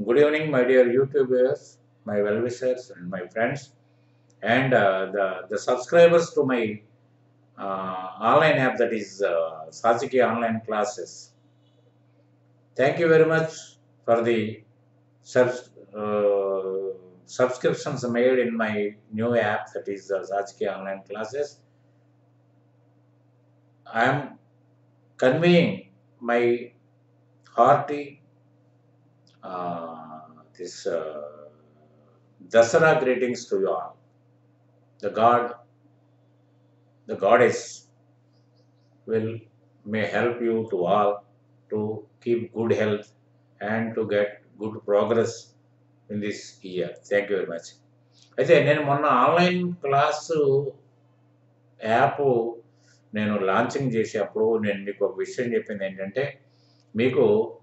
Good evening, my dear YouTubers, my well-wishers, and my friends, and uh, the the subscribers to my uh, online app that is uh, Sajiki Online Classes. Thank you very much for the subs- uh, subscriptions made in my new app that is uh, Sajiki Online Classes. I am conveying my hearty uh, this uh, Dasara greetings to you all. The God, the Goddess will may help you to all to keep good health and to get good progress in this year. Thank you very much. అయితే నేను మొన్న online class app నేను launching చేసేటప్పుడు నేను మీకు ఒక విషయం చెప్పింది ఏంటంటే మీకు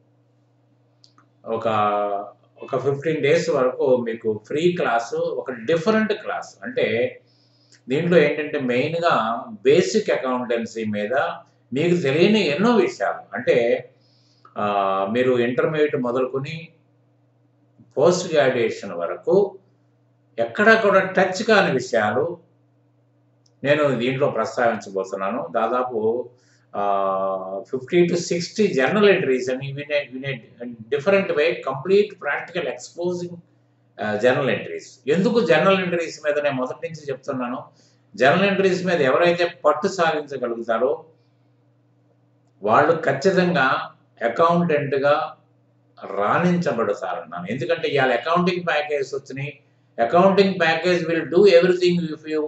ఒక ఒక ఫిఫ్టీన్ డేస్ వరకు మీకు ఫ్రీ క్లాసు ఒక డిఫరెంట్ క్లాస్ అంటే దీంట్లో ఏంటంటే మెయిన్గా బేసిక్ అకౌంటెన్సీ మీద మీకు తెలియని ఎన్నో విషయాలు అంటే ఆ, మీరు ఇంటర్మీడియట్ మొదలుకొని పోస్ట్ గ్రాడ్యుయేషన్ వరకు ఎక్కడా కూడా టచ్ కాని విషయాలు నేను దీంట్లో ప్రస్తావించబోతున్నాను దాదాపు fifty to sixty journal entries అని వినే వినే different way complete practical exposing journal entries ఎందుకు జర్నల్ ఎంట్రీస్ మీద నేను మొదటి నుంచి చెప్తున్నాను జర్నల్ ఎంట్రీస్ మీద ఎవరైతే పట్టు సాధించగలుగుతారో వాళ్ళు ఖచ్చితంగా అకౌంటెంట్గా రాణించబడతారన్నాను ఎందుకంటే ఇవాళ అకౌంటింగ్ ప్యాకేజ్ వచ్చినాయి accounting package will do everything if you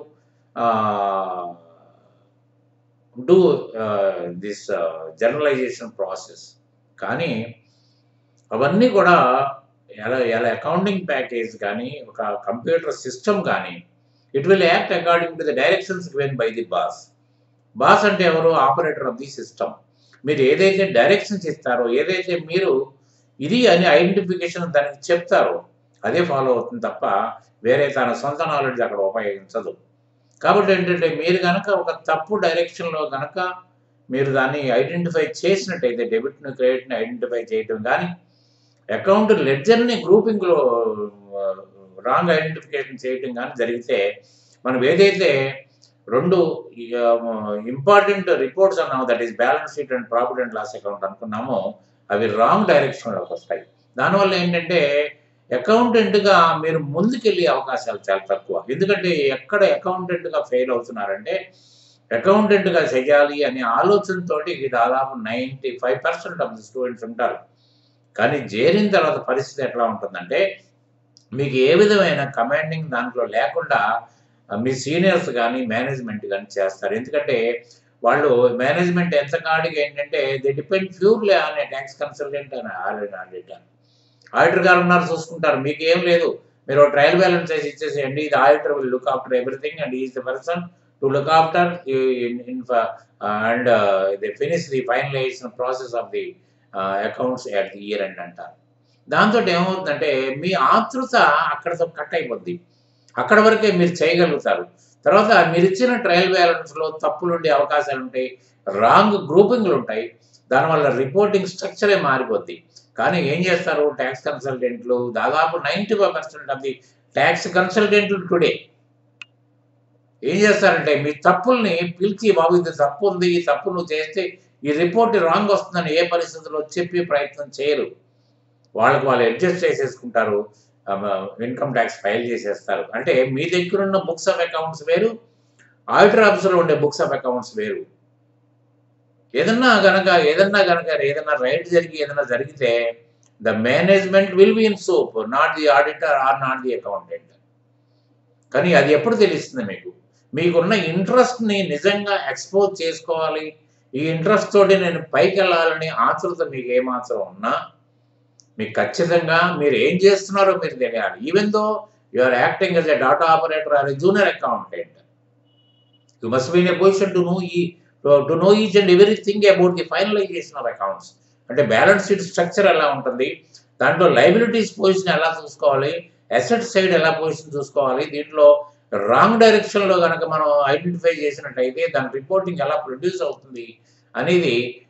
do this generalization process కానీ అవన్నీ కూడా ఎలా ఎలా అకౌంటింగ్ ప్యాకేజ్ కానీ ఒక కంప్యూటర్ సిస్టమ్ కానీ it will act according to the directions given by the boss boss అంటే ఎవరు ఆపరేటర్ ఆఫ్ ది సిస్టమ్ మీరు ఏదైతే డైరెక్షన్స్ ఇస్తారో ఏదైతే మీరు ఇది అని ఐడెంటిఫికేషన్ దానికి చెప్తారో అదే ఫాలో అవుతుంది తప్ప వేరే తన సొంత నాలెడ్జ్ అక్కడ ఉపయోగించదు కాబట్టి ఏంటంటే మీరు కనుక ఒక తప్పు డైరెక్షన్లో కనుక మీరు దాన్ని ఐడెంటిఫై చేసినట్టయితే డెబిట్ని క్రెడిట్ని ఐడెంటిఫై చేయటం కానీ అకౌంట్ లెడ్జర్ని గ్రూపింగ్లో రాంగ్ ఐడెంటిఫికేషన్ చేయటం కానీ జరిగితే మనం ఏదైతే రెండు ఇంపార్టెంట్ రిపోర్ట్స్ అన్నాము that is balance sheet and profit and loss account అనుకున్నామో అవి రాంగ్ డైరెక్షన్లోకి వస్తాయి దానివల్ల ఏంటంటే అకౌంటెంట్గా మీరు ముందుకెళ్ళే అవకాశాలు చాలా తక్కువ ఎందుకంటే ఎక్కడ అకౌంటెంట్గా ఫెయిల్ అవుతున్నారంటే అకౌంటెంట్గా చేయాలి అనే ఆలోచనతోటి దాదాపు ninety five percent of the students ఉంటారు కానీ చేరిన తర్వాత పరిస్థితి ఎట్లా ఉంటుందంటే మీకు ఏ విధమైన కమాండింగ్ దాంట్లో లేకుండా ఆ, మీ సీనియర్స్ కానీ మేనేజ్మెంట్ కానీ చేస్తారు ఎందుకంటే వాళ్ళు మేనేజ్మెంట్ ఎంత కాడికి ఏంటంటే the depend purely on tax consultant అని ఆల్రెడీ ఆడిటర్ ఆడిటర్ గారు ఉన్నారు చూసుకుంటారు మీకు ఏం లేదు మీరు ట్రయల్ బ్యాలెన్స్ చేసి ఇచ్చేసేయండి ఇది auditor will look after everything and is the person to look after in and the finish the finalization process of the accounts at the year end అంటారు దాంతో ఏమవుతుందంటే మీ ఆతృత అక్కడతో కట్ అయిపోద్ది అక్కడ వరకే మీరు చేయగలుగుతారు తర్వాత మీరు ఇచ్చిన ట్రయల్ బ్యాలెన్స్లో తప్పులు ఉండే అవకాశాలు ఉంటాయి రాంగ్ గ్రూపింగ్లు ఉంటాయి దానివల్ల రిపోర్టింగ్ స్ట్రక్చరే మారిపోద్ది కానీ ఏం చేస్తారు ట్యాక్స్ కన్సల్టెంట్లు దాదాపు ninety five percent of the tax కన్సల్టెంట్లు టుడే ఏం చేస్తారంటే మీ తప్పుల్ని పిలిచి బాబు ఇది తప్పు ఉంది ఈ తప్పు నువ్వు చేస్తే ఈ రిపోర్ట్ రాంగ్ వస్తుందని ఏ పరిస్థితుల్లో చెప్పి ప్రయత్నం చేయరు వాళ్ళకి వాళ్ళు అడ్జస్ట్ చేసేసుకుంటారు ఇన్కమ్ ట్యాక్స్ ఫైల్ చేసేస్తారు అంటే మీ దగ్గర ఉన్న బుక్స్ ఆఫ్ అకౌంట్స్ వేరు ఆడిటర్ ఆఫీసులో ఉండే బుక్స్ ఆఫ్ అకౌంట్స్ వేరు ఏదన్నా గనక ఏదన్నా గనక ఏదన్నా రైట్ జరిగి ఏదన్నా జరిగితే the management will be in soup not the auditor or not the accountant కానీ అది ఎప్పుడు తెలుస్తుంది మీకు మీకున్న ఇంట్రెస్ట్ని నిజంగా ఎక్స్పోజ్ చేసుకోవాలి ఈ ఇంట్రెస్ట్ తోటి నేను పైకి వెళ్ళాలని ఆతృత మీకు ఏమాత్రం ఉన్నా మీకు ఖచ్చితంగా మీరు ఏం చేస్తున్నారో మీరు తెలియాలి even though you are acting as a data operator or a junior accountant you must be in a position to know ఈ to know each and everything about the finalization of accounts అంటే balance sheet structure ఎలా ఉంటుంది దాంట్లో liabilities position ఎలా చూసుకోవాలి asset side ఎలా position చూసుకోవాలి దీంట్లో రాంగ్ డైరెక్షన్లో కనుక మనం ఐడెంటిఫై చేసినట్టయితే దాని రిపోర్టింగ్ ఎలా ప్రొడ్యూస్ అవుతుంది అనేది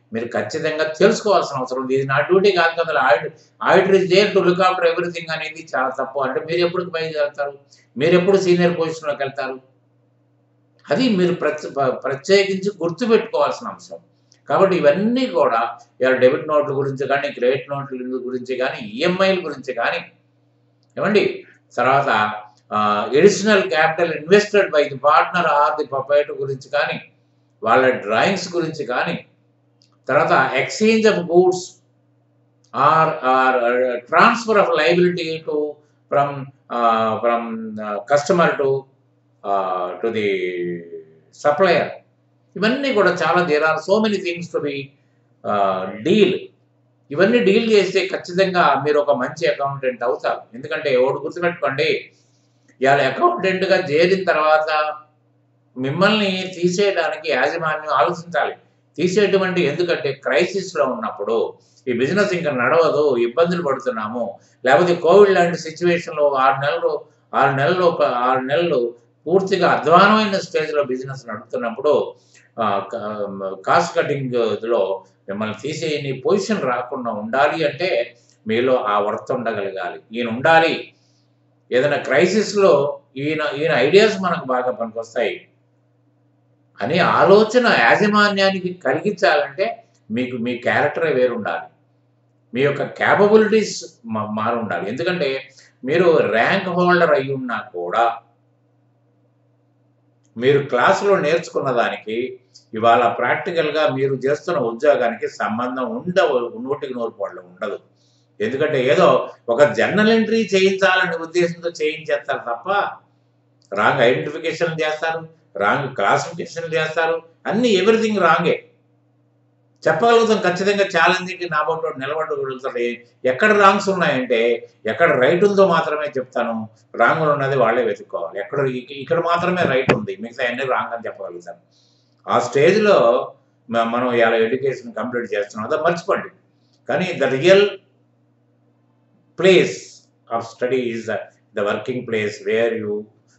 మీరు ఖచ్చితంగా తెలుసుకోవాల్సిన అవసరం ఉంది ఇది నా డ్యూటీ కాదు కదా audit auditor is there to look after everything అనేది చాలా తప్పు అంటే మీరు ఎప్పుడు పైకి వెళ్తారు మీరు ఎప్పుడు సీనియర్ పొజిషన్లోకి వెళ్తారు అది మీరు ప్రత్య ప్ర- ప్రత్యేకించి గుర్తుపెట్టుకోవాల్సిన అంశం కాబట్టి ఇవన్నీ కూడా ఇలా డెబిట్ నోట్ల గురించి కానీ క్రెడిట్ నోట్ల గురించి కానీ ఈఎంఐల గురించి కానీ ఏమండి తర్వాత additional capital invested by the partner or the proprietor గురించి కానీ వాళ్ళ డ్రాయింగ్స్ గురించి కానీ తర్వాత exchange of goods or or transfer of liability to from from customer to to the supplier ఇవన్నీ కూడా చాలా there are so many things to be deal ఇవన్నీ డీల్ చేస్తే ఖచ్చితంగా మీరు ఒక మంచి అకౌంటెంట్ అవుతారు ఎందుకంటే ఒకటి గుర్తుపెట్టుకోండి ఇవాళ అకౌంటెంట్గా చేరిన తర్వాత మిమ్మల్ని తీసేయడానికి యాజమాన్యం ఆలోచించాలి తీసేయటువంటి ఎందుకంటే క్రైసిస్లో ఉన్నప్పుడు ఈ బిజినెస్ ఇంకా నడవదు ఇబ్బందులు పడుతున్నాము లేకపోతే కోవిడ్ లాంటి సిచ్యువేషన్లో ఆరు నెలలు ఆరు నెలలు ఆరు నెలలు పూర్తిగా అధ్వానమైన స్టేజ్లో బిజినెస్ నడుపుతున్నప్పుడు కాస్ట్ కటింగ్లో మిమ్మల్ని తీసేయని పొజిషన్ రాకుండా ఉండాలి అంటే మీలో ఆ వర్త్ ఉండగలగాలి ఈయన ఉండాలి ఏదైనా క్రైసిస్లో ఈయన ఈయన ఐడియాస్ మనకు బాగా పనికొస్తాయి అనే ఆలోచన యాజమాన్యానికి కలిగించాలంటే మీకు మీ క్యారెక్టరే వేరు ఉండాలి మీ యొక్క క్యాపబిలిటీస్ మారు ఉండాలి ఎందుకంటే మీరు ర్యాంక్ హోల్డర్ అయి ఉన్నా కూడా మీరు క్లాసులో నేర్చుకున్న దానికి ఇవాళ ప్రాక్టికల్గా మీరు చేస్తున్న ఉద్యోగానికి సంబంధం ఉండవు నూటికి నూరు పాళ్ళు ఉండదు ఎందుకంటే ఏదో ఒక జర్నల్ ఎంట్రీ చేయించాలనే ఉద్దేశంతో చేయించేస్తారు తప్ప రాంగ్ ఐడెంటిఫికేషన్ చేస్తారు రాంగ్ క్లాసిఫికేషన్ చేస్తారు అన్ని ఎవ్రీథింగ్ రాంగే చెప్పగలుగుతాం ఖచ్చితంగా ఛాలెంజింగ్ నా బోటు నిలబడగలుగుతాడు ఎక్కడ రాంగ్స్ ఉన్నాయంటే ఎక్కడ రైట్ ఉందో మాత్రమే చెప్తాను రాంగ్ ఉన్నది వాళ్ళే వెతుక్కోవాలి ఎక్కడ ఇక- ఇక్కడ మాత్రమే రైట్ ఉంది మిగతా అన్ని రాంగ్ అని చెప్పగలుగుతాను ఆ స్టేజ్లో మ- మనం ఇలా ఎడ్యుకేషన్ కంప్లీట్ చేస్తున్నాం అదే మర్చిపోండి కానీ the real place of study is the working place where you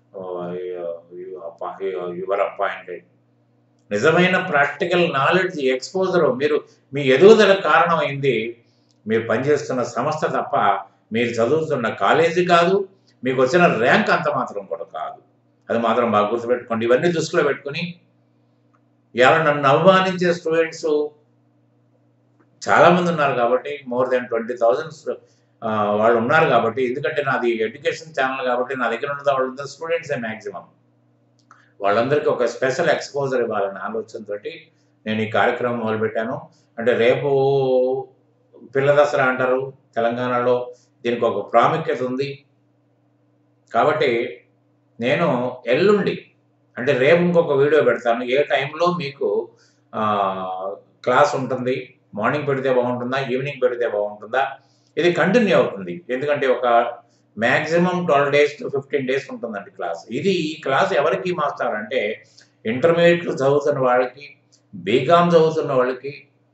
your appointed నిజమైన ప్రాక్టికల్ నాలెడ్జ్ ఎక్స్పోజర్ మీరు మీ ఎదుగుదల కారణమైంది మీరు పనిచేస్తున్న సంస్థ తప్ప మీరు చదువుతున్న కాలేజీ కాదు మీకు వచ్చిన ర్యాంక్ అంత మాత్రం కూడా కాదు అది మాత్రం బాగా గుర్తుపెట్టుకోండి ఇవన్నీ దృష్టిలో పెట్టుకుని ఇవాళ నన్ను అవమానించే స్టూడెంట్స్ చాలామంది ఉన్నారు కాబట్టి మోర్ దెన్ ట్వంటీ థౌజండ్స్ వాళ్ళు ఉన్నారు కాబట్టి ఎందుకంటే నాది ఎడ్యుకేషన్ ఛానల్ కాబట్టి నా దగ్గర ఉన్న వాళ్ళు స్టూడెంట్సే మ్యాక్సిమం వాళ్ళందరికీ ఒక స్పెషల్ ఎక్స్పోజర్ ఇవ్వాలనే ఆలోచనతోటి నేను ఈ కార్యక్రమం మొదలుపెట్టాను అంటే రేపు పిల్ల దసరా అంటారు తెలంగాణలో దీనికి ఒక ప్రాముఖ్యత ఉంది కాబట్టి నేను ఎల్లుండి అంటే రేపు ఇంకొక వీడియో పెడతాను ఏ టైంలో మీకు ఆ, క్లాస్ ఉంటుంది మార్నింగ్ పెడితే బాగుంటుందా ఈవినింగ్ పెడితే బాగుంటుందా ఇది కంటిన్యూ అవుతుంది ఎందుకంటే ఒక maximum twelve days to fifteen days ఉంటుందండి క్లాస్ ఇది ఈ క్లాస్ ఎవరికి మాస్టర్ అంటే ఇంటర్మీడియట్ చదువుతున్న వాళ్ళకి బీకామ్ చదువుతున్న వాళ్ళకి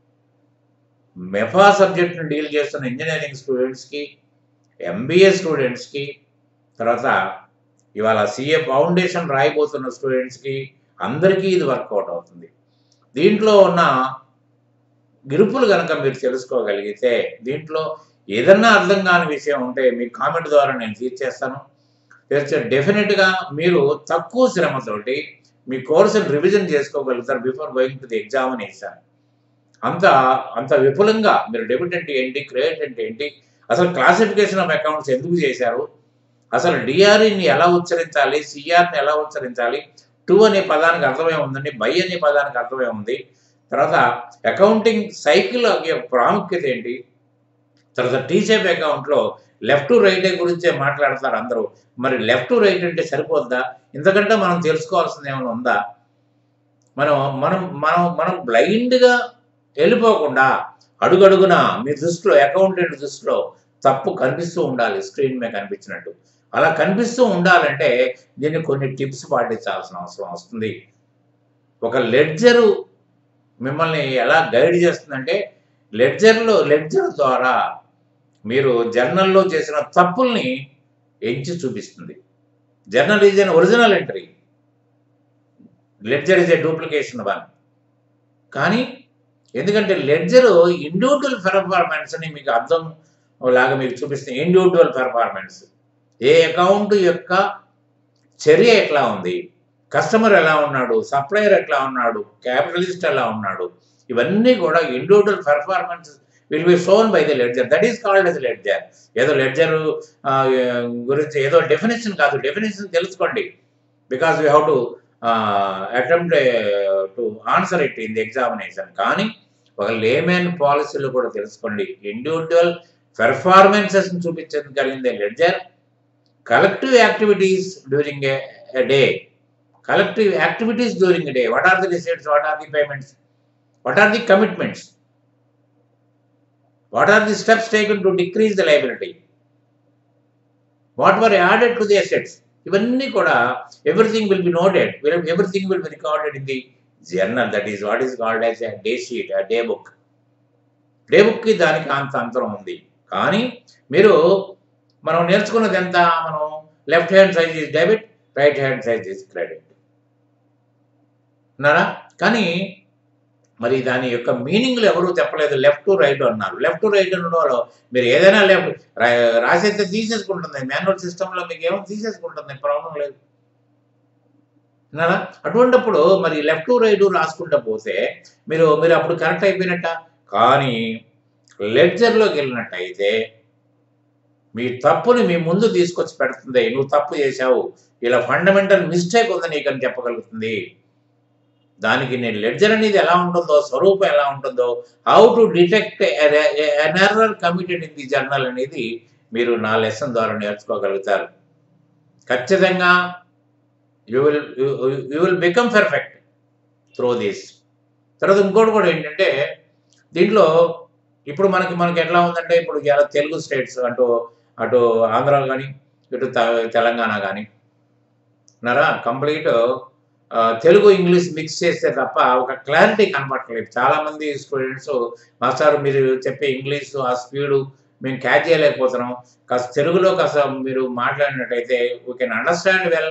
మెఫా సబ్జెక్ట్ని డీల్ చేస్తున్న ఇంజనీరింగ్ స్టూడెంట్స్కి ఎంబీఏ స్టూడెంట్స్కి తర్వాత ఇవాళ సిఏ ఫౌండేషన్ రాయబోతున్న స్టూడెంట్స్కి అందరికీ ఇది వర్కౌట్ అవుతుంది దీంట్లో ఉన్న గ్రూపులు కనుక మీరు తెలుసుకోగలిగితే దీంట్లో ఏదన్నా అర్థం కాని విషయం ఉంటే మీ కామెంట్ ద్వారా నేను తీర్చేస్తాను తీర్చే డెఫినెట్గా మీరు తక్కువ శ్రమతోటి మీ కోర్సును రివిజన్ చేసుకోగలుగుతారు before going to the examination అంత అంత విపులంగా మీరు డెబిట్ అంటే ఏంటి క్రెడిట్ అంటే ఏంటి అసలు క్లాసిఫికేషన్ ఆఫ్ అకౌంట్స్ ఎందుకు చేశారు అసలు డిఆర్ఈని ఎలా ఉచ్చరించాలి సిఆర్ని ఎలా ఉచ్చరించాలి టూ అనే పదానికి అర్థమే ఉందండి బై అనే పదానికి అర్థమే ఉంది తర్వాత అకౌంటింగ్ సైకిల్ యొక్క ప్రాముఖ్యత ఏంటి తర్వాత టీషేప్ అకౌంట్లో లెఫ్ట్ టు రైట్ గురించే మాట్లాడతారు అందరూ మరి లెఫ్ట్ టు రైట్ అంటే సరిపోద్దా ఇంతకంటే మనం తెలుసుకోవాల్సింది ఏమైనా ఉందా మనం మనం మనం మనం బ్లైండ్గా వెళ్ళిపోకుండా అడుగడుగున మీ దృష్టిలో అకౌంటెంట్ దృష్టిలో తప్పు కనిపిస్తూ ఉండాలి స్క్రీన్ మీద కనిపించినట్టు అలా కనిపిస్తూ ఉండాలంటే దీన్ని కొన్ని టిప్స్ పాటించాల్సిన అవసరం వస్తుంది ఒక లెడ్జరు మిమ్మల్ని ఎలా గైడ్ చేస్తుందంటే లెడ్జర్లో లెడ్జర్ ద్వారా మీరు జర్నల్లో చేసిన తప్పుల్ని ఎంచి చూపిస్తుంది journal is an original entry ledger is a duplication one కానీ ఎందుకంటే లెడ్జర్ ఇండివిజువల్ పెర్ఫార్మెన్స్ని మీకు అర్థం లాగా మీకు చూపిస్తుంది ఇండివిజువల్ పెర్ఫార్మెన్స్ ఏ అకౌంట్ యొక్క చర్య ఎట్లా ఉంది కస్టమర్ ఎలా ఉన్నాడు సప్లయర్ ఎట్లా ఉన్నాడు క్యాపిటలిస్ట్ ఎలా ఉన్నాడు ఇవన్నీ కూడా individual performance will be shown by the ledger that is called as ledger ఏదో లెడ్జర్ గురించి ఏదో డెఫినేషన్ కాదు డెఫినేషన్ తెలుసుకోండి because you have to attempt to answer it in the examination కానీ ఒక లేమెన్ పాలసీలు కూడా తెలుసుకోండి ఇండివిజువల్ పెర్ఫార్మెన్సెస్ చూపించగలిగింది ledger collective activities during a day collective activities during the day. What are the receipts? What are the payments? What are the commitments? What are the steps taken to decrease the liability? What were added to the assets? ఇవన్నీ కూడా everything will be noted everything will be recorded in the journal that is what is called as day sheet day book day బుక్కి దానికి అంత అంతరం ఉంది కానీ మీరు మనం నేర్చుకున్నది ఎంత మనం left hand side is debit right hand side is credit అన్నారా కానీ మరి దాని యొక్క మీనింగ్లు ఎవరు చెప్పలేదు లెఫ్ట్ టు రైట్ అన్నారు లెఫ్ట్ టు రైట్ అనడంలో మీరు ఏదైనా లెఫ్ట్ రాసేస్తే తీసేసుకుంటుంది మాన్యువల్ సిస్టంలో మీకు ఏమో తీసేసుకుంటుంది ప్రాబ్లం లేదు అన్నారా అటువంటిప్పుడు మరి లెఫ్ట్ టు రైట్ రాసుకుంటూ పోతే మీరు మీరు అప్పుడు కరెక్ట్ అయిపోయినట్ట కానీ లెడ్జర్లోకి వెళ్ళినట్టయితే మీ తప్పుని మీ ముందు తీసుకొచ్చి పెడుతుంది నువ్వు తప్పు చేశావు ఇలా ఫండమెంటల్ మిస్టేక్ ఉందని నీకని చెప్పగలుగుతుంది దానికి నేను లెడ్జర్ అనేది ఎలా ఉంటుందో స్వరూపం ఎలా ఉంటుందో how to detect an error committed in the journal అనేది మీరు నా లెసన్ ద్వారా నేర్చుకోగలుగుతారు ఖచ్చితంగా you will you will become perfect through this తర్వాత ఇంకోటి కూడా ఏంటంటే దీంట్లో ఇప్పుడు మనకి మనకి ఎట్లా ఉందంటే ఇప్పుడు ఇలా తెలుగు స్టేట్స్ అటు అటు ఆంధ్ర కానీ ఇటు త- తెలంగాణ కానీ ఉన్నారా కంప్లీట్ తెలుగు ఇంగ్లీష్ మిక్స్ చేస్తే తప్ప ఒక క్లారిటీ కనపడట్లేదు చాలా మంది స్టూడెంట్స్ మాస్టర్ మీరు చెప్పే ఇంగ్లీష్ ఆ స్పీడు మేము క్యాచ్ చేయలేకపోతున్నాం కాస్త తెలుగులో కాస్త మీరు మాట్లాడినట్టయితే వీ కెన్ అండర్స్టాండ్ వెల్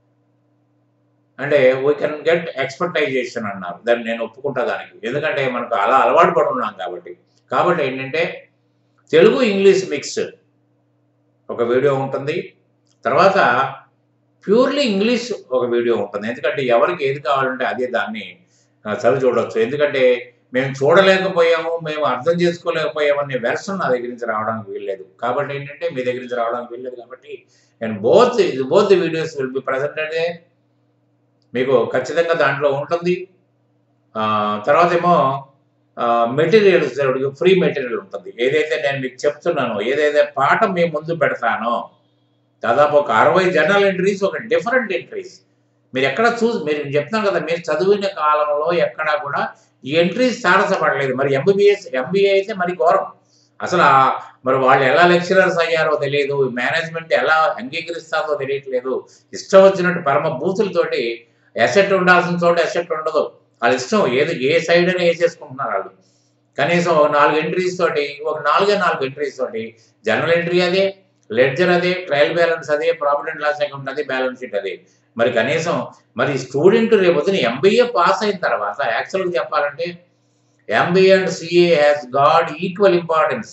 అంటే వీ కెన్ గెట్ ఎక్స్పర్టైజేషన్ అన్నారు దాన్ని నేను ఒప్పుకుంటా దానికి ఎందుకంటే మనకు అలా అలవాటు పడి ఉన్నాం కాబట్టి కాబట్టి ఏంటంటే తెలుగు ఇంగ్లీష్ మిక్స్ ఒక వీడియో ఉంటుంది తర్వాత ప్యూర్లీ ఇంగ్లీష్ ఒక వీడియో ఉంటుంది ఎందుకంటే ఎవరికి ఏది కావాలంటే అదే దాన్ని ఆ, చదివి చూడొచ్చు ఎందుకంటే మేము చూడలేకపోయాము మేము అర్థం చేసుకోలేకపోయాము అనే వెర్షన్ నా దగ్గర నుంచి రావడానికి వీల్లేదు కాబట్టి ఏంటంటే మీ దగ్గర నుంచి రావడానికి వీల్లేదు కాబట్టి నేను both both videos will be presented మీకు ఖచ్చితంగా దాంట్లో ఉంటుంది ఆ, తర్వాత ఏమో మెటీరియల్స్ ఫ్రీ మెటీరియల్ ఉంటుంది ఏదైతే నేను మీకు చెప్తున్నానో ఏదైతే పాఠం మీ ముందు పెడతానో దాదాపు ఒక అరవై జర్నల్ ఎంట్రీస్ ఒక డిఫరెంట్ ఎంట్రీస్ మీరు ఎక్కడ చూసి మీరు నేను చెప్తున్నాను కదా మీరు చదివిన కాలంలో ఎక్కడా కూడా ఈ ఎంట్రీస్ తారసపడలేదు మరి ఎంబీబీఎస్ ఎంబీఏ అయితే మరి ఘోరం అసలు ఆ- మరి వాళ్ళు ఎలా లెక్చరర్స్ అయ్యారో తెలియదు మేనేజ్మెంట్ ఎలా అంగీకరిస్తారో తెలియట్లేదు ఇష్టం వచ్చినట్టు పరమ బూతులతోటి ఎసెట్ ఉండాల్సిన చోట ఎసెట్ ఉండదు వాళ్ళ ఇష్టం ఏది ఏ సైడ్ అని వేసేసుకుంటున్నారు వాళ్ళు కనీసం ఒక నాలుగు ఎంట్రీస్ తోటి ఒక నాలుగే నాలుగు ఎంట్రీస్ తోటి జనరల్ ఎంట్రీ అదే లెడ్జర్ అదే ట్రయల్ బ్యాలెన్స్ అదే ప్రాఫిట్ అండ్ లాస్ అకౌంట్ అదే బ్యాలెన్స్ షీట్ అదే మరి కనీసం మరి స్టూడెంట్ రేపు పొద్దున ఎంబీఏ పాస్ అయిన తర్వాత యాక్చువల్గా చెప్పాలంటే MBA and CA has got equal importance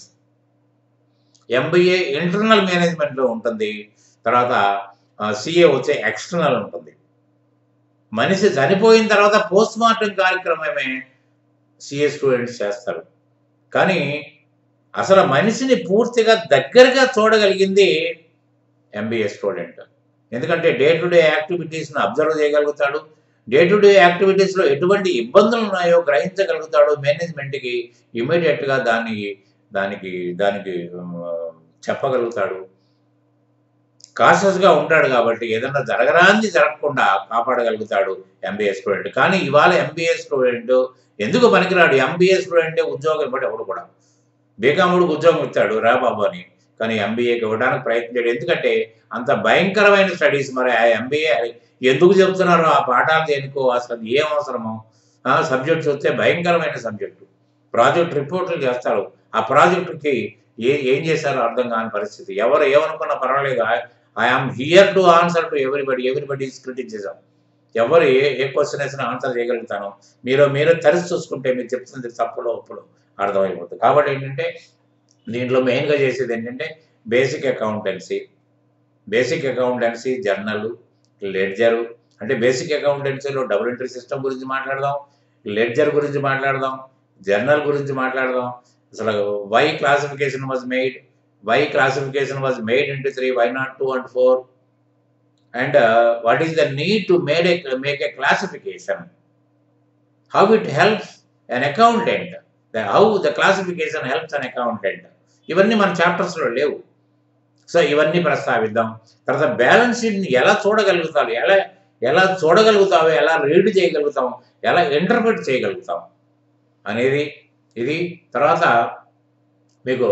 MBA internal మేనేజ్మెంట్లో ఉంటుంది తర్వాత సిఏ వచ్చే ఎక్స్టర్నల్ ఉంటుంది మనిషి చనిపోయిన తర్వాత పోస్ట్ మార్టం కార్యక్రమమే సిఏ స్టూడెంట్స్ చేస్తారు కానీ అసలు మనిషిని పూర్తిగా దగ్గరగా చూడగలిగింది ఎంబీఏ స్టూడెంట్ ఎందుకంటే డే టు డే యాక్టివిటీస్ని అబ్జర్వ్ చేయగలుగుతాడు డే టు డే యాక్టివిటీస్లో ఎటువంటి ఇబ్బందులు ఉన్నాయో గ్రహించగలుగుతాడు మేనేజ్మెంట్కి ఇమీడియట్గా దాన్ని దానికి దానికి ఉమ్, చెప్పగలుగుతాడు కాషస్గా ఉంటాడు కాబట్టి ఏదైనా జరగరాంది జరగకుండా కాపాడగలుగుతాడు ఎంబీఏ స్టూడెంట్ కానీ ఇవాళ ఎంబీఏ స్టూడెంట్ ఎందుకు పనికిరాడు ఎంబీఏ స్టూడెంట్ ఉద్యోగం ఇవ్వడు ఎవడు కూడా బీకాముడికి ఉద్యోగం ఇస్తాడు రా బాబు అని కానీ ఎంబీఏకి ఇవ్వడానికి ప్రయత్నించాడు ఎందుకంటే అంత భయంకరమైన స్టడీస్ మరి ఆ ఎంబీఏ ఎందుకు చెప్తున్నారు ఆ పాఠాలు దేనికో అసలు అది ఏం అవసరమో సబ్జెక్ట్స్ వస్తే భయంకరమైన సబ్జెక్టు ప్రాజెక్ట్ రిపోర్ట్లు చేస్తారు ఆ ప్రాజెక్టుకి ఏ ఏం చేశారో అర్థం కాని పరిస్థితి ఎవరు ఏమనుకున్నా పర్వాలేదు I am here to answer to everybody everybody is criticism ఎవరు ఏ ఏ క్వశ్చన్ వేసినా ఆన్సర్ చేయగలుగుతాను మీరు మీరు తరిచి చూసుకుంటే మీరు చెప్తుంది తప్పులో ఒప్పులు అర్థమైపోతుంది కాబట్టి ఏంటంటే దీంట్లో మెయిన్గా చేసేది ఏంటంటే basic accountancy basic accountancy journal ledger అంటే బేసిక్ అకౌంటెన్సీలో డబుల్ ఎంట్రీ సిస్టమ్ గురించి మాట్లాడదాం లెడ్జర్ గురించి మాట్లాడదాం జర్నల్ గురించి మాట్లాడదాం అసలు why classification was made why classification was made into three why not two and four and what is the need to made a make a classification how it helps an accountant how the classification helps an accountant ఇవన్నీ మన చాప్టర్స్లో లేవు so ఇవన్నీ ప్రస్తావిద్దాం తర్వాత balance షీట్ని ఎలా చూడగలుగుతావు ఎలా ఎలా చూడగలుగుతావు ఎలా read చేయగలుగుతాం ఎలా ఇంటర్ప్రిట్ చేయగలుగుతాం అనేది ఇది తర్వాత మీకు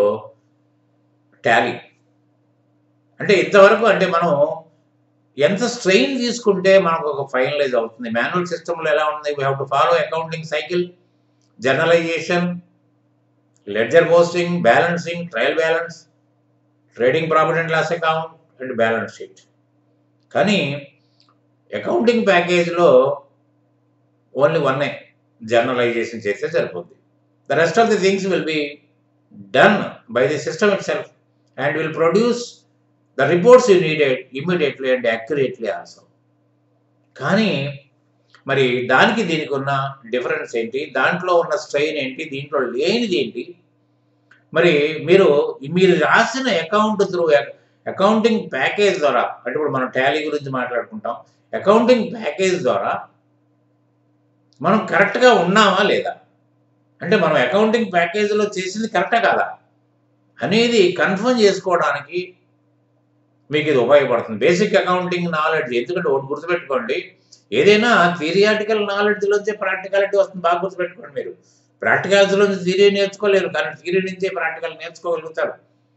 టాలీ అంటే ఇంతవరకు అంటే మనం ఎంత స్ట్రెయిన్ తీసుకుంటే మనకు ఒక ఫైనలైజ్ అవుతుంది మాన్యువల్ సిస్టంలో ఎలా ఉంది we have to follow accounting cycle journalization ledger posting balancing trial balance trading profit and loss account and balance sheet కానీ అకౌంటింగ్ ప్యాకేజ్లో ఓన్లీ వన్నే జర్నలైజేషన్ చేస్తే సరిపోద్ది the rest of the things will be done by the system itself and will produce the reports you needed immediately and accurately also కానీ మరి దానికి దీనికి ఉన్న డిఫరెన్స్ ఏంటి దాంట్లో ఉన్న స్ట్రెయిన్ ఏంటి దీంట్లో లేనిది ఏంటి మరి మీరు మీరు రాసిన అకౌంట్ త్రూ అకౌంటింగ్ ప్యాకేజ్ ద్వారా అంటే ఇప్పుడు మనం టాలీ గురించి మాట్లాడుకుంటాం అకౌంటింగ్ ప్యాకేజ్ ద్వారా మనం కరెక్ట్గా ఉన్నామా లేదా అంటే మనం అకౌంటింగ్ ప్యాకేజీలో చేసింది కరెక్టా కాదా అనేది కన్ఫర్మ్ చేసుకోవడానికి మీకు ఇది ఉపయోగపడుతుంది బేసిక్ అకౌంటింగ్ నాలెడ్జ్ ఎందుకంటే ఒకటి గుర్తుపెట్టుకోండి ఏదైనా థిరియాటికల్ నాలెడ్జ్లోంచే ప్రాక్టికాలిటీ వస్తుంది బాగా గుర్తుపెట్టుకోండి మీరు ప్రాక్టికాలిటీలో థియరీ నేర్చుకోలేరు కానీ థియరీ నుంచే ప్రాక్టికల్ నేర్చుకోగలుగుతారు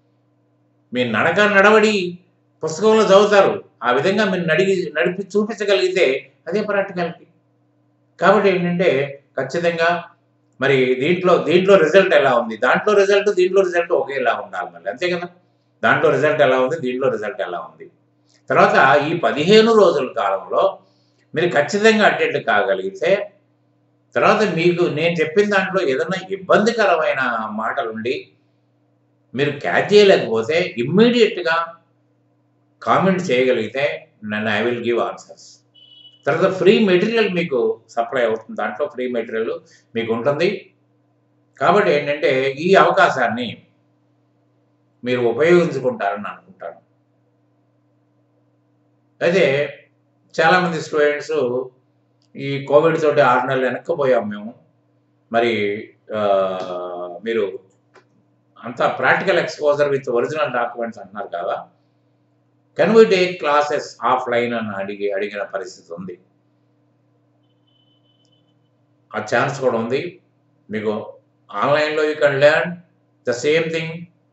మీ నడక నడవడి పుస్తకంలో చదువుతారు ఆ విధంగా మీరు నడిగి నడిపి చూపించగలిగితే అదే ప్రాక్టికాలిటీ కాబట్టి ఏంటంటే ఖచ్చితంగా మరి దీంట్లో దీంట్లో రిజల్ట్ ఎలా ఉంది దాంట్లో రిజల్ట్ దీంట్లో రిజల్ట్ ఒకేలా ఉండాలి మళ్ళీ అంతే కదా దాంట్లో రిజల్ట్ ఎలా ఉంది దీంట్లో రిజల్ట్ ఎలా ఉంది తర్వాత ఈ పదిహేను రోజుల కాలంలో మీరు ఖచ్చితంగా అటెండ్ కాగలిగితే తర్వాత మీకు నేను చెప్పిన దాంట్లో ఏదైనా ఇబ్బందికరమైన మాటలుండి మీరు క్యాచ్ చేయలేకపోతే ఇమ్మీడియట్గా కామెంట్ చేయగలిగితే నన్ను ఐ విల్ గివ్ ఆన్సర్స్ తర్వాత ఫ్రీ మెటీరియల్ మీకు సప్లై అవుతుంది దాంట్లో ఫ్రీ మెటీరియల్ మీకు ఉంటుంది కాబట్టి ఏంటంటే ఈ అవకాశాన్ని మీరు ఉపయోగించుకుంటారని అనుకుంటాను అయితే చాలామంది స్టూడెంట్స్ ఈ కోవిడ్ తోటి ఆరు నెలలు వెనక్కిపోయాం మేము మరి ఆ, మీరు అంతా practical exposure with original documents అంటున్నారు కదా can we take classes offline అని అడిగి అడిగిన పరిస్థితి ఉంది ఆ ఛాన్స్ కూడా ఉంది మీకు ఆన్లైన్లో you can learn the same thing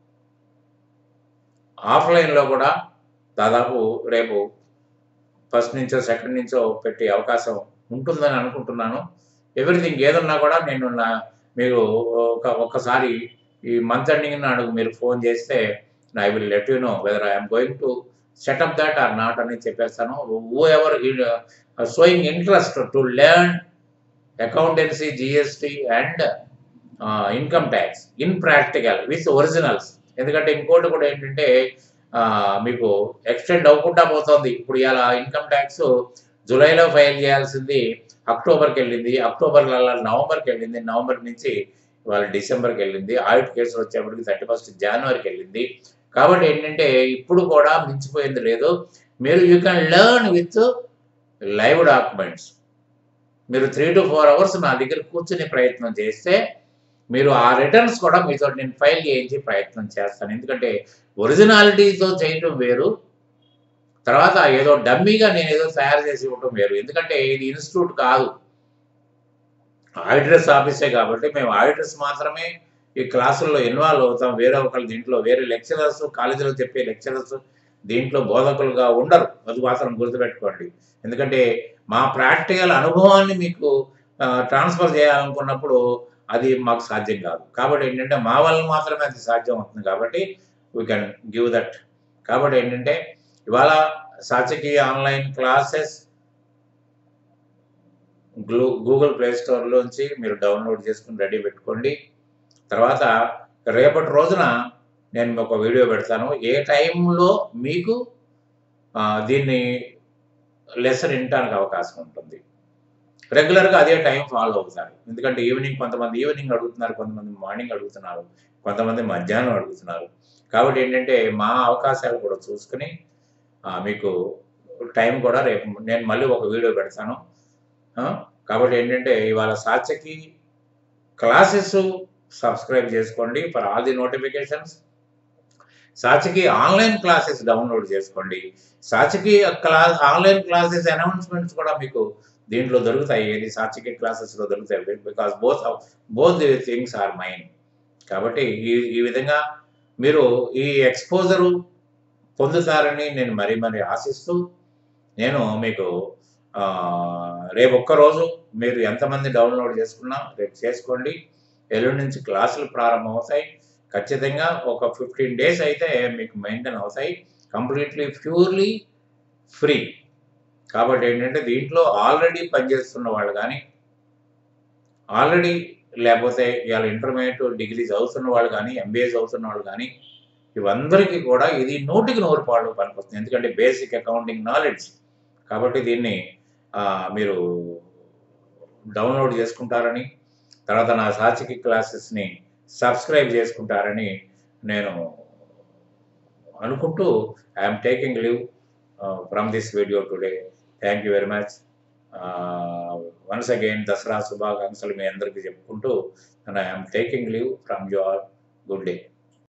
ఆఫ్లైన్లో కూడా దాదాపు రేపు ఫస్ట్ నుంచో సెకండ్ నుంచో పెట్టే అవకాశం ఉంటుందని అనుకుంటున్నాను ఎవ్రీథింగ్ ఏదన్నా కూడా నేను నా మీరు ఒక ఒక్కసారి ఈ మంత్ ఎండింగ్ నాడు మీరు ఫోన్ చేస్తే I will let you know whether I'm going to set up that or not అని చెప్పేస్తాను whoever showing interest to learn accountancy GST and income tax in practical with originals ఎందుకంటే ఇంకోటి కూడా ఏంటంటే ఆ, మీకు ఎక్స్టెండ్ అవ్వకుండా పోతుంది ఇప్పుడు ఇలా ఇన్కమ్ ట్యాక్స్ జూలైలో ఫైల్ చేయాల్సింది అక్టోబర్కి వెళ్ళింది అక్టోబర్ నవంబర్కి వెళ్ళింది నవంబర్ నుంచి ఇవాళ డిసెంబర్కి వెళ్ళింది ఆడిట్ కేసులు వచ్చేప్పటికి థర్టీ ఫస్ట్ జనవరికి వెళ్ళింది కాబట్టి ఏంటంటే ఇప్పుడు కూడా మించిపోయింది లేదు మీరు you can learn with live documents మీరు త్రీ టు ఫోర్ అవర్స్ నా దగ్గర కూర్చుని ప్రయత్నం చేస్తే మీరు ఆ రిటర్న్స్ కూడా మీతో నేను ఫైల్ చేయించి ప్రయత్నం చేస్తాను ఎందుకంటే ఒరిజినాలిటీతో చేయటం వేరు తర్వాత ఏదో డమ్మీగా నేను ఏదో తయారు చేసి ఇవ్వటం వేరు ఎందుకంటే ఇది ఇన్స్టిట్యూట్ కాదు ఆడిటర్స్ ఆఫీసే కాబట్టి మేము ఆడిటర్స్ మాత్రమే ఈ క్లాసుల్లో ఇన్వాల్వ్ అవుతాం వేరే ఒకళ్ళు దీంట్లో వేరే లెక్చరర్స్ కాలేజీలో చెప్పే లెక్చరర్స్ దీంట్లో బోధకులుగా ఉండరు అది మాత్రం గుర్తుపెట్టుకోండి ఎందుకంటే మా ప్రాక్టికల్ అనుభవాన్ని మీకు ట్రాన్స్ఫర్ చేయాలనుకున్నప్పుడు అది మాకు సాధ్యం కాదు కాబట్టి ఏంటంటే మా వల్ల మాత్రమే అది సాధ్యం అవుతుంది కాబట్టి వీ కెన్ గివ్ దట్ కాబట్టి ఏంటంటే ఇవాళ సాచకి ఆన్లైన్ క్లాసెస్ గ్లూ గూగుల్ ప్లే స్టోర్లోంచి మీరు డౌన్లోడ్ చేసుకుని రెడీ పెట్టుకోండి తర్వాత రేపటి రోజున నేను ఒక వీడియో పెడతాను ఏ టైంలో మీకు ఆ, దీన్ని లెసన్ వినటానికి అవకాశం ఉంటుంది రెగ్యులర్గా అదే టైం ఫాలో అవుతారు ఎందుకంటే ఈవినింగ్ కొంతమంది ఈవినింగ్ అడుగుతున్నారు కొంతమంది మార్నింగ్ అడుగుతున్నారు కొంతమంది మధ్యాహ్నం అడుగుతున్నారు కాబట్టి ఏంటంటే మా అవకాశాలు కూడా చూసుకుని ఆ, మీకు టైం కూడా రేపు నేను మళ్ళీ ఒక వీడియో పెడతాను ఆ, కాబట్టి ఏంటంటే ఇవాళ సాత్యకి క్లాసెస్ సబ్స్క్రైబ్ చేసుకోండి for all the notifications Satyaki online classes download చేసుకోండి Satyaki class online classes announcements కూడా మీకు దీంట్లో దొరుకుతాయి ఏది సాచికి క్లాసెస్లో దొరుకుతాయి because both both the things are mind కాబట్టి ఈ ఈ విధంగా మీరు ఈ ఎక్స్పోజరు పొందుతారని నేను మరీ మరీ ఆశిస్తూ నేను మీకు ఆ, రేపు ఒక్కరోజు మీరు ఎంతమంది డౌన్లోడ్ చేసుకున్నా రేపు చేసుకోండి ఎల్లుండి నుంచి క్లాసులు ప్రారంభమవుతాయి ఖచ్చితంగా ఒక ఫిఫ్టీన్ డేస్ అయితే మీకు మెయింటైన్ అవుతాయి కంప్లీట్లీ ప్యూర్లీ ఫ్రీ కాబట్టి ఏంటంటే దీంట్లో ఆల్రెడీ పనిచేస్తున్న వాళ్ళు కానీ ఆల్రెడీ లేకపోతే ఇవాళ ఇంటర్మీడియట్ డిగ్రీ చదువుతున్న వాళ్ళు కానీ ఎంబీఏ చదువుతున్న వాళ్ళు కానీ ఇవందరికీ కూడా ఇది నూటికి నూరు పాళ్ళు పనికొస్తుంది ఎందుకంటే బేసిక్ అకౌంటింగ్ నాలెడ్జ్ కాబట్టి దీన్ని ఆ, మీరు డౌన్లోడ్ చేసుకుంటారని తర్వాత నా సాచికి క్లాసెస్ని సబ్స్క్రైబ్ చేసుకుంటారని నేను అనుకుంటూ I'm taking leave from this video today thank you very much once again Dasara శుభాకాంక్షలు మీ అందరికీ చెప్పుకుంటూ I'm taking leave from you all good day